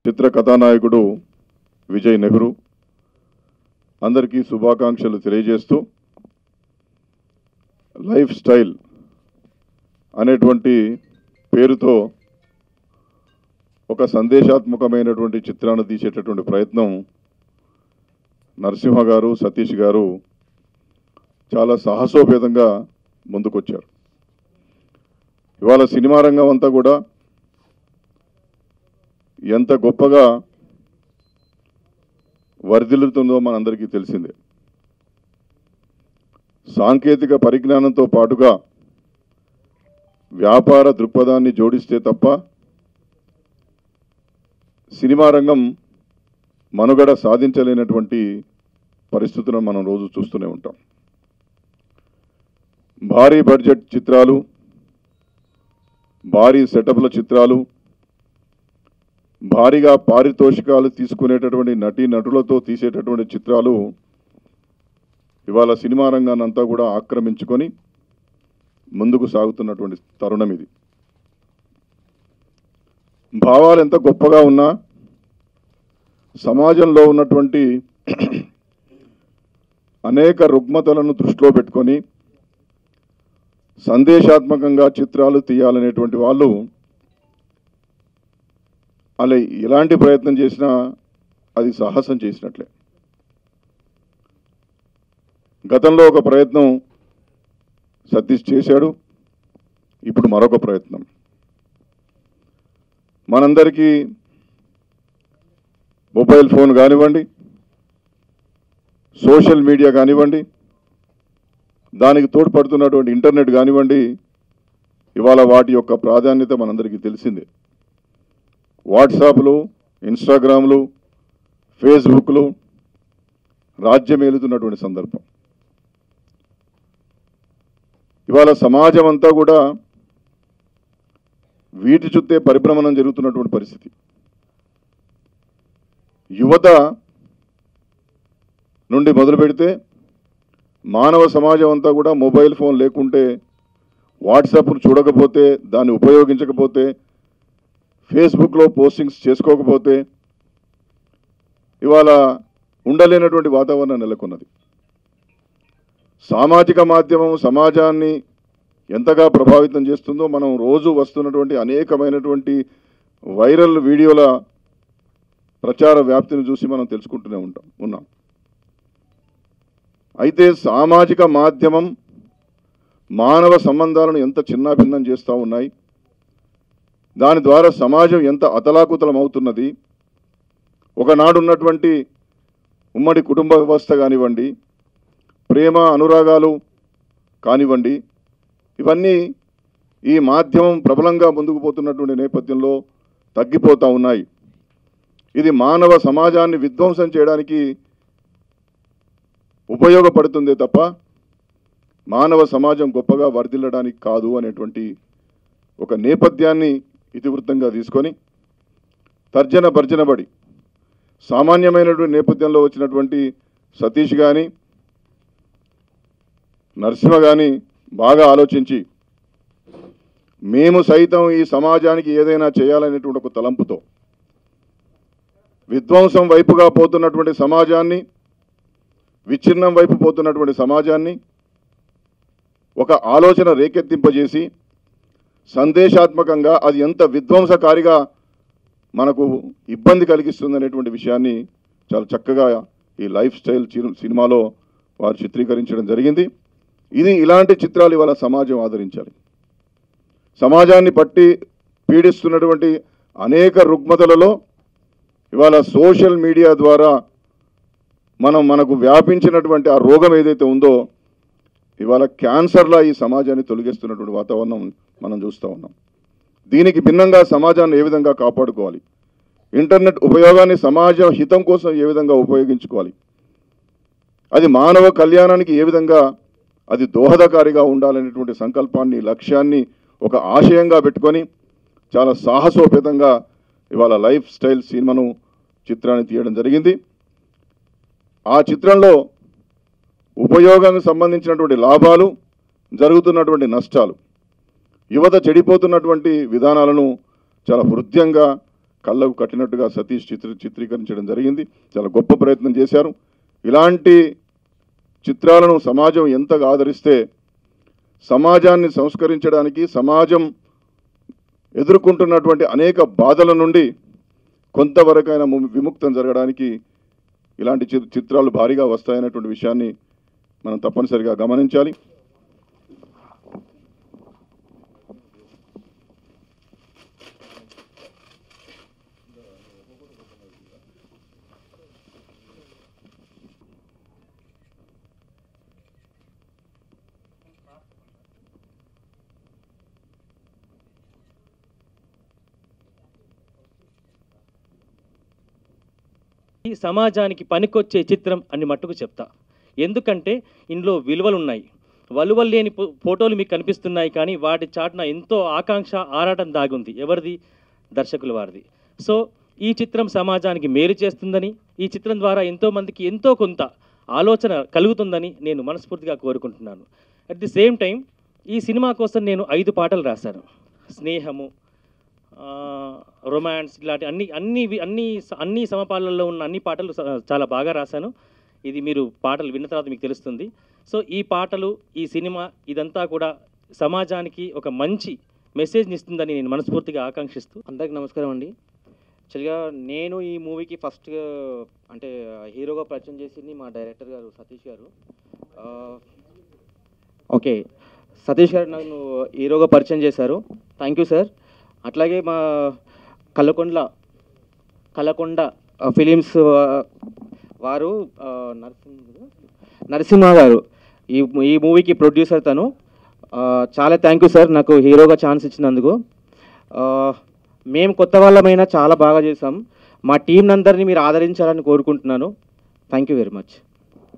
చిత్ర కథానాయకుడు విజయ్ నెహ్రూ అందరికీ శుభాకాంక్షలు తెలియజేస్తూ లైఫ్ స్టైల్ అనేటువంటి పేరుతో ఒక సందేశాత్మకమైనటువంటి చిత్రాన్ని తీసేటటువంటి ప్రయత్నం నరసింహ గారు సతీష్ గారు చాలా సాహసోపేతంగా ముందుకొచ్చారు ఇవాళ సినిమా రంగం అంతా కూడా ఎంత గొప్పగా వర్ధిల్లుతుందో మనందరికీ తెలిసిందే సాంకేతిక పరిజ్ఞానంతో పాటుగా వ్యాపార దృక్పథాన్ని జోడిస్తే తప్ప సినిమా రంగం మనుగడ సాధించలేనటువంటి పరిస్థితులను మనం రోజు చూస్తూనే ఉంటాం భారీ బడ్జెట్ చిత్రాలు భారీ సెటప్ల చిత్రాలు భారీగా పారితోషికాలు తీసుకునేటటువంటి నటీ నటులతో తీసేటటువంటి చిత్రాలు ఇవాళ సినిమా రంగాన్ని అంతా కూడా ఆక్రమించుకొని ముందుకు సాగుతున్నటువంటి తరుణం ఇది భావాలు ఎంత గొప్పగా ఉన్నా సమాజంలో ఉన్నటువంటి అనేక రుగ్మతలను దృష్టిలో పెట్టుకొని సందేశాత్మకంగా చిత్రాలు తీయాలనేటువంటి వాళ్ళు అలా ఎలాంటి ప్రయత్నం చేసినా అది సాహసం చేసినట్లే గతంలో ఒక ప్రయత్నం సతీష్ చేశాడు ఇప్పుడు మరొక ప్రయత్నం మనందరికీ మొబైల్ ఫోన్ కానివ్వండి సోషల్ మీడియా కానివ్వండి దానికి తోడ్పడుతున్నటువంటి ఇంటర్నెట్ కానివ్వండి ఇవాళ వాటి యొక్క ప్రాధాన్యత మనందరికీ తెలిసిందే వాట్సాప్లు ఇన్స్టాగ్రామ్లు ఫేస్బుక్లు రాజ్యమేలుతున్నటువంటి సందర్భం ఇవాళ సమాజం అంతా కూడా వీటి చుట్టే పరిభ్రమణం జరుగుతున్నటువంటి పరిస్థితి యువత నుండి మొదలు పెడితే మానవ సమాజం అంతా కూడా మొబైల్ ఫోన్ లేకుంటే వాట్సాప్ను చూడకపోతే దాన్ని ఉపయోగించకపోతే ఫేస్బుక్లో పోస్టింగ్స్ చేసుకోకపోతే ఇవాళ ఉండలేనటువంటి వాతావరణం నెలకొన్నది సామాజిక మాధ్యమం సమాజాన్ని ఎంతగా ప్రభావితం చేస్తుందో మనం రోజు వస్తున్నటువంటి అనేకమైనటువంటి వైరల్ వీడియోల ప్రచార వ్యాప్తిని చూసి మనం తెలుసుకుంటూనే ఉంటాం ఉన్నాం అయితే సామాజిక మాధ్యమం మానవ సంబంధాలను ఎంత చిన్నాభిన్నం చేస్తూ ఉన్నాయి దాని ద్వారా సమాజం ఎంత అతలాకుతలం అవుతున్నది ఒకనాడు ఉన్నటువంటి ఉమ్మడి కుటుంబ వ్యవస్థ కానివ్వండి ప్రేమ అనురాగాలు కానివ్వండి ఇవన్నీ ఈ మాధ్యమం ప్రబలంగా ముందుకు పోతున్నటువంటి నేపథ్యంలో తగ్గిపోతూ ఉన్నాయి ఇది మానవ సమాజాన్ని విధ్వంసం చేయడానికి ఉపయోగపడుతుందే తప్ప మానవ సమాజం గొప్పగా వర్ధిల్లడానికి కాదు అనేటువంటి ఒక నేపథ్యాన్ని ఇతివృత్తంగా తీసుకొని తర్జన భర్జనబడి సామాన్యమైనటువంటి నేపథ్యంలో వచ్చినటువంటి సతీష్ కానీ నరసింహ కానీ బాగా ఆలోచించి మేము సైతం ఈ సమాజానికి ఏదైనా చేయాలనేటువంటి ఒక తలంపుతో విధ్వంసం వైపుగా పోతున్నటువంటి సమాజాన్ని విచ్ఛిన్నం వైపు పోతున్నటువంటి సమాజాన్ని ఒక ఆలోచన రేకెత్తింపజేసి సందేశాత్మకంగా అది ఎంత విధ్వంసకారిగా మనకు ఇబ్బంది కలిగిస్తుందనేటువంటి విషయాన్ని చాలా చక్కగా ఈ లైఫ్ స్టైల్ చి- సినిమాలో వారు చిత్రీకరించడం జరిగింది ఇది ఇలాంటి చిత్రాలు ఇవాళ సమాజం ఆదరించాలి సమాజాన్ని పట్టి పీడిస్తున్నటువంటి అనేక రుగ్మతలలో ఇవాళ సోషల్ మీడియా ద్వారా మనం మనకు వ్యాపించినటువంటి ఆ రోగం ఏదైతే ఉందో ఇవాళ క్యాన్సర్లా ఈ సమాజాన్ని తొలగిస్తున్నటువంటి వాతావరణం మనం చూస్తూ ఉన్నాం దీనికి భిన్నంగా సమాజాన్ని ఏ విధంగా కాపాడుకోవాలి ఇంటర్నెట్ ఉపయోగాన్ని సమాజ హితం కోసం ఏ విధంగా ఉపయోగించుకోవాలి అది మానవ కళ్యాణానికి ఏ విధంగా అది దోహదకారిగా ఉండాలనేటువంటి సంకల్పాన్ని లక్ష్యాన్ని ఒక ఆశయంగా పెట్టుకొని చాలా సాహసోపేతంగా ఇవాళ లైఫ్ స్టైల్ సినిమాను చిత్రాన్ని తీయడం జరిగింది ఆ చిత్రంలో ఉపయోగానికి సంబంధించినటువంటి లాభాలు జరుగుతున్నటువంటి నష్టాలు యువత చెడిపోతున్నటువంటి విధానాలను చాలా హృదయంగా కళ్ళకు కట్టినట్టుగా సతీష్ చిత్ర చిత్రీకరించడం జరిగింది చాలా గొప్ప ప్రయత్నం చేశారు ఇలాంటి చిత్రాలను సమాజం ఎంతగా ఆదరిస్తే సమాజాన్ని సంస్కరించడానికి సమాజం ఎదుర్కొంటున్నటువంటి అనేక బాధల నుండి కొంతవరకైనా ము- విముక్తం జరగడానికి ఇలాంటి చి- చిత్రాలు భారీగా వస్తాయనేటువంటి విషయాన్ని మనం తప్పనిసరిగా గమనించాలి ఈ సమాజానికి పనికొచ్చే చిత్రం అని మట్టుకు చెప్తా ఎందుకంటే ఇందులో విలువలు ఉన్నాయి వలువలు లేని ఫో- ఫోటోలు మీకు కనిపిస్తున్నాయి కానీ వాటి చాటున ఎంతో ఆకాంక్ష ఆరాటం దాగుంది ఎవరిది దర్శకుల వారిది సో ఈ చిత్రం సమాజానికి మేలు చేస్తుందని ఈ చిత్రం ద్వారా ఎంతో మందికి ఎంతో కొంత ఆలోచన కలుగుతుందని నేను మనస్ఫూర్తిగా కోరుకుంటున్నాను అట్ ది సేమ్ టైం ఈ సినిమా కోసం నేను ఐదు పాటలు రాశాను స్నేహము ఆ, రొమాన్స్ ఇలాంటి అన్ని అన్ని వి- అన్ని స- అన్ని సమపాలల్లో ఉన్న అన్ని పాటలు స- చాలా బాగా రాశాను ఇది మీరు పాటలు విన్న తర్వాత మీకు తెలుస్తుంది సో ఈ పాటలు ఈ సినిమా ఇదంతా కూడా సమాజానికి ఒక మంచి మెసేజ్ని ఇస్తుందని నేను మనస్ఫూర్తిగా ఆకాంక్షిస్తూ అందరికి నమస్కారం అండి యాక్చువల్గా నేను ఈ మూవీకి ఫస్ట్ అంటే హీరోగా పరిచయం చేసింది మా డైరెక్టర్ గారు సతీష్ గారు ఆ, ఓకే సతీష్ గారు నన్ను హీరోగా పరిచయం చేశారు థ్యాంక్ యూ సార్ అట్లాగే మా కల్లకొండ కల్లకొండ ఫిలిమ్స్ వారు ఆ, నరసింహ నరసింహ గారు ఈ ఈ మూవీకి ప్రొడ్యూసర్ తను ఆ, చాలా థ్యాంక్ యూ సార్ నాకు హీరోగా ఛాన్స్ ఇచ్చినందుకు ఆ, మేము కొత్త వాళ్ళమైనా చాలా బాగా చేసాం మా టీం అందరినీ మీరు ఆదరించాలని కోరుకుంటున్నాను థ్యాంక్ యూ వెరీ మచ్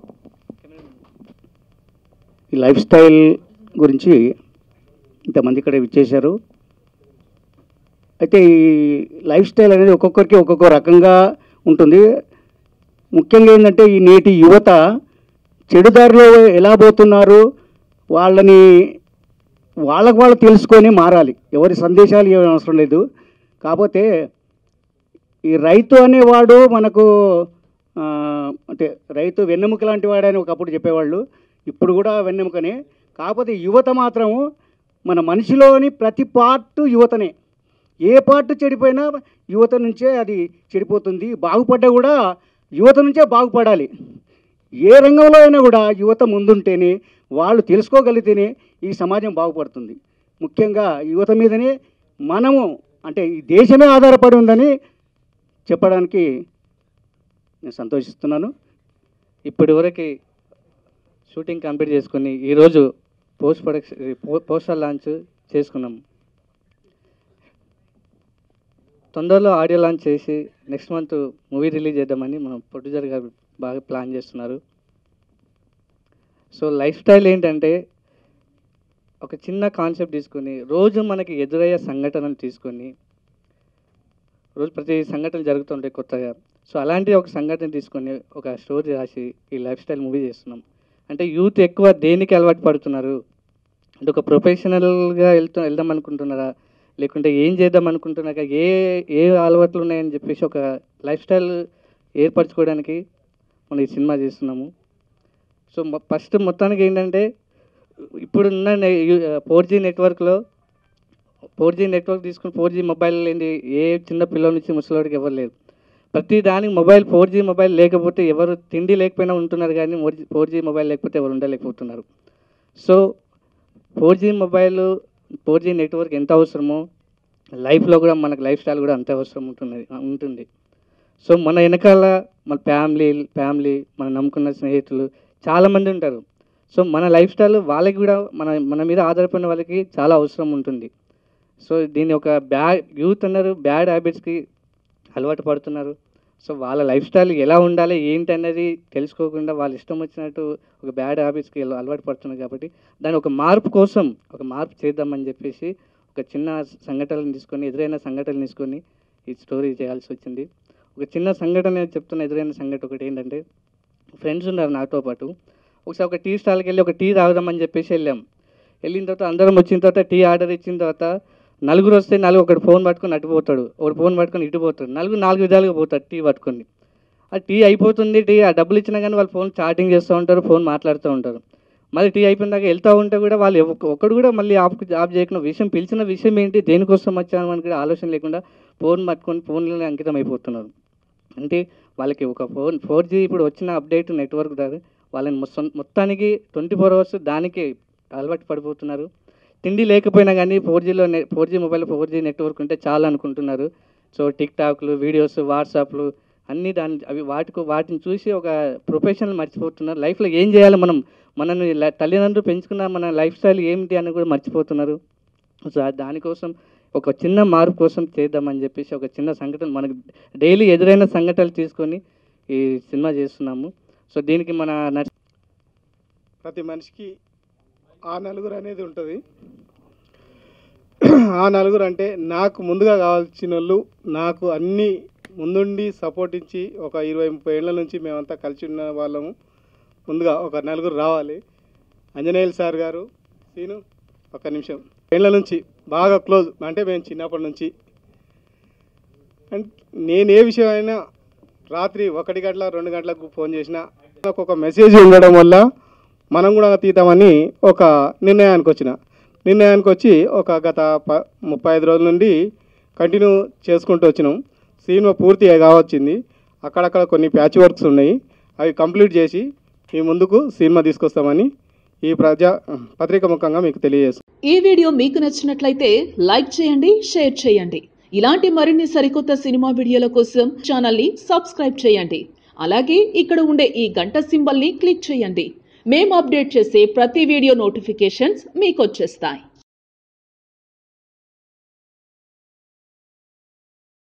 ఈ లైఫ్ స్టైల్ గురించి ఇంతమంది ఇక్కడ ఇచ్చేశారు అయితే ఈ లైఫ్ స్టైల్ అనేది ఒక్కొక్కరికి ఒక్కొక్క రకంగా ఉంటుంది ముఖ్యంగా ఏంటంటే ఈ నేటి యువత చెడుదారిలో ఎలా పోతున్నారు వాళ్ళని వాళ్ళకు వాళ్ళు తెలుసుకొని మారాలి ఎవరి సందేశాలు ఏమీ అవసరం లేదు కాకపోతే ఈ రైతు అనేవాడు మనకు ఆ, అంటే రైతు వెన్నెముక లాంటి వాడని ఒకప్పుడు చెప్పేవాళ్ళు ఇప్పుడు కూడా వెన్నెముకనే కాకపోతే యువత మాత్రము మన మనిషిలోని ప్రతి పార్ట్ యువతనే ఏ పార్ట్ చెడిపోయినా యువత నుంచే అది చెడిపోతుంది బాగుపడ్డా కూడా యువత నుంచే బాగుపడాలి ఏ రంగంలో అయినా కూడా యువత ముందుంటేనే వాళ్ళు తెలుసుకోగలిగితేనే ఈ సమాజం బాగుపడుతుంది ముఖ్యంగా యువత మీదనే మనము అంటే ఈ దేశమే ఆధారపడి ఉందని చెప్పడానికి నేను సంతోషిస్తున్నాను ఇప్పటి వరకు షూటింగ్ కంప్లీట్ చేసుకుని ఈరోజు పోస్ట్ ప్రొడక్షన్ పోస్టర్ లాంచ్ చేసుకున్నాం తొందరలో ఆడియో లాంచ్ చేసి నెక్స్ట్ మంత్ మూవీ రిలీజ్ చేద్దామని మన ప్రొడ్యూసర్ గారు బాగా ప్లాన్ చేస్తున్నారు సో లైఫ్ స్టైల్ ఏంటంటే ఒక చిన్న కాన్సెప్ట్ తీసుకొని రోజు మనకి ఎదురయ్యే సంఘటనలు తీసుకొని రోజు ప్రతి సంఘటనలు జరుగుతుంటాయి కొత్తగా సో అలాంటి ఒక సంఘటన తీసుకొని ఒక స్టోరీ రాసి ఈ లైఫ్ స్టైల్ మూవీ చేస్తున్నాం అంటే యూత్ ఎక్కువ దేనికి అలవాటు పడుతున్నారు అంటే ఒక ప్రొఫెషనల్గా వెళ్తూ వెళ్దాం అనుకుంటున్నారా లేకుంటే ఏం చేద్దాం అనుకుంటున్నారా ఏ ఏ అలవాట్లు ఉన్నాయని చెప్పేసి ఒక లైఫ్ స్టైల్ ఏర్పరచుకోవడానికి మనం ఈ సినిమా చేస్తున్నాము సో ఫస్ట్ మొత్తానికి ఏంటంటే ఇప్పుడున్న ఫోర్ జీ నెట్వర్క్లో ఫోర్ జీ నెట్వర్క్ తీసుకుని ఫోర్ జీ మొబైల్ ఏంటి ఏ చిన్న పిల్లల నుంచి ముసలివాడికి ఎవరు లేరు ప్రతి దానికి మొబైల్ ఫోర్ జీ మొబైల్ లేకపోతే ఎవరు తిండి లేకపోయినా ఉంటున్నారు కానీ ఫోర్ జీ మొబైల్ లేకపోతే ఎవరు ఉండలేకపోతున్నారు so four G mobile four G network ఎంత అవసరమో లైఫ్లో కూడా మనకు లైఫ్ స్టైల్ కూడా అంతే అవసరం ఉంటున్నది ఉంటుంది సో మన వెనకాల మన ఫ్యామిలీ ఫ్యామిలీ మన నమ్ముకున్న స్నేహితులు చాలామంది ఉంటారు సో మన లైఫ్ స్టైల్ వాళ్ళకి కూడా మన మన మీద ఆధారపడిన వాళ్ళకి చాలా అవసరం ఉంటుంది సో దీన్ని ఒక బ్యాడ్ యూత్ అన్నారు బ్యాడ్ హ్యాబిట్స్కి అలవాటు పడుతున్నారు సో వాళ్ళ లైఫ్ స్టైల్ ఎలా ఉండాలి ఏంటి అనేది తెలుసుకోకుండా వాళ్ళ ఇష్టం వచ్చినట్టు ఒక బ్యాడ్ హ్యాబిట్స్కి అలవాటు పడుతున్నారు కాబట్టి దాని ఒక మార్పు కోసం ఒక మార్పు చేద్దామని చెప్పేసి ఒక చిన్న సంఘటనలు తీసుకొని ఎదురైన సంఘటనలు తీసుకొని ఈ స్టోరీ చేయాల్సి వచ్చింది ఒక చిన్న సంఘటన చెప్తున్న ఎదురైన సంఘటన ఒకటి ఏంటంటే ఫ్రెండ్స్ ఉన్నారు నాతో పాటు ఒకసారి ఒక టీ స్టాల్కి వెళ్ళి ఒక టీ తాగుదామని చెప్పేసి వెళ్ళాం వెళ్ళిన తర్వాత అందరం వచ్చిన తర్వాత టీ ఆర్డర్ ఇచ్చిన తర్వాత నలుగురు వస్తే నలుగురు ఒకటి ఫోన్ పట్టుకొని అటు పోతాడు ఒకటి ఫోన్ పట్టుకొని ఇటు పోతాడు నలుగురు నాలుగు విధాలుగా పోతాడు టీ పట్టుకొని ఆ టీ అయిపోతుంది టీ ఆ డబ్బులు ఇచ్చినా కానీ వాళ్ళు ఫోన్ చాటింగ్ చేస్తూ ఉంటారు ఫోన్ మాట్లాడుతూ ఉంటారు మళ్ళీ టీ అయిపోయిన దాకా వెళ్తూ ఉంటే కూడా వాళ్ళు ఎవ- ఒక్కడు కూడా మళ్ళీ ఆప్ ఆప్ చేయకుండా విషయం పిలిచిన విషయం ఏంటి దేనికోసం వచ్చాను అని కూడా ఆలోచన లేకుండా ఫోన్ పట్టుకొని ఫోన్లోనే అంకితం అయిపోతున్నారు అంటే వాళ్ళకి ఒక ఫోన్ ఫోర్ జీ ఇప్పుడు వచ్చిన అప్డేట్ నెట్వర్క్ ద్వారా వాళ్ళని మొత్తం- మొత్తానికి ట్వంటీ ఫోర్ అవర్స్ దానికి అలవాటు పడిపోతున్నారు తిండి లేకపోయినా కానీ ఫోర్ జీలో four G mobile four G network ఉంటే చాలా అనుకుంటున్నారు సో టిక్ టాక్లు వీడియోస్ వాట్సాప్లు అన్నీ దాని అవి వాటికి వాటిని చూసి ఒక ప్రొఫెషనల్ మర్చిపోతున్నారు లైఫ్లో ఏం చేయాలి మనం మనల్ని ల- తల్లిదండ్రులు పెంచుకున్న మన లైఫ్ స్టైల్ ఏమిటి అని కూడా మర్చిపోతున్నారు సో ఆ దానికోసం ఒక చిన్న మార్పు కోసం చేద్దామని చెప్పేసి ఒక చిన్న సంఘటన మనకు డైలీ ఎదురైన సంఘటనలు తీసుకొని ఈ సినిమా చేస్తున్నాము సో దీనికి మన నర్స్ ప్రతి మనిషికి ఆ నలుగురు అనేది ఉంటుంది ఆ నలుగురు అంటే నాకు ముందుగా కావాల్సిన వాళ్ళు నాకు అన్ని ముందుండి సపోర్ట్ ఇచ్చి ఒక ఇరవై ముప్పై ఏళ్ళ నుంచి మేమంతా కలిసి ఉన్న వాళ్ళము ముందుగా ఒక నలుగురు రావాలి అంజనేయులు సార్ గారు సీను ఒక నిమిషం ఏళ్ళ నుంచి బాగా క్లోజ్ అంటే మేము చిన్నప్పటి నుంచి అంటే నేను ఏ విషయం అయినా రాత్రి ఒకటి గంటల రెండు గంటలకు ఫోన్ చేసినా నాకు ఒక మెసేజ్ ఉండడం వల్ల మనం కూడా తీద్దామని ఒక నిర్ణయానికి వచ్చిన నిర్ణయానికి వచ్చి ఒక గత ప ముప్పై ఐదు రోజుల నుండి కంటిన్యూ చేసుకుంటూ వచ్చినాం సినిమా పూర్తి కావచ్చింది అక్కడక్కడ కొన్ని ప్యాచ్ వర్క్స్ ఉన్నాయి అవి కంప్లీట్ చేసి మీ ముందుకు సినిమా తీసుకొస్తామని ఈ ప్రజా పత్రిక ముఖంగా మీకు తెలియజేస్తాం ఈ వీడియో మీకు నచ్చినట్లయితే లైక్ చేయండి షేర్ చేయండి ఇలాంటి మరిన్ని సరికొత్త సినిమా వీడియోల కోసం ఛానల్ని సబ్స్క్రైబ్ చేయండి అలాగే ఇక్కడ ఉండే ఈ గంట సింబల్ని క్లిక్ చేయండి మేము అప్డేట్ చేసే ప్రతి వీడియో నోటిఫికేషన్స్ మీకు వచ్చేస్తాయి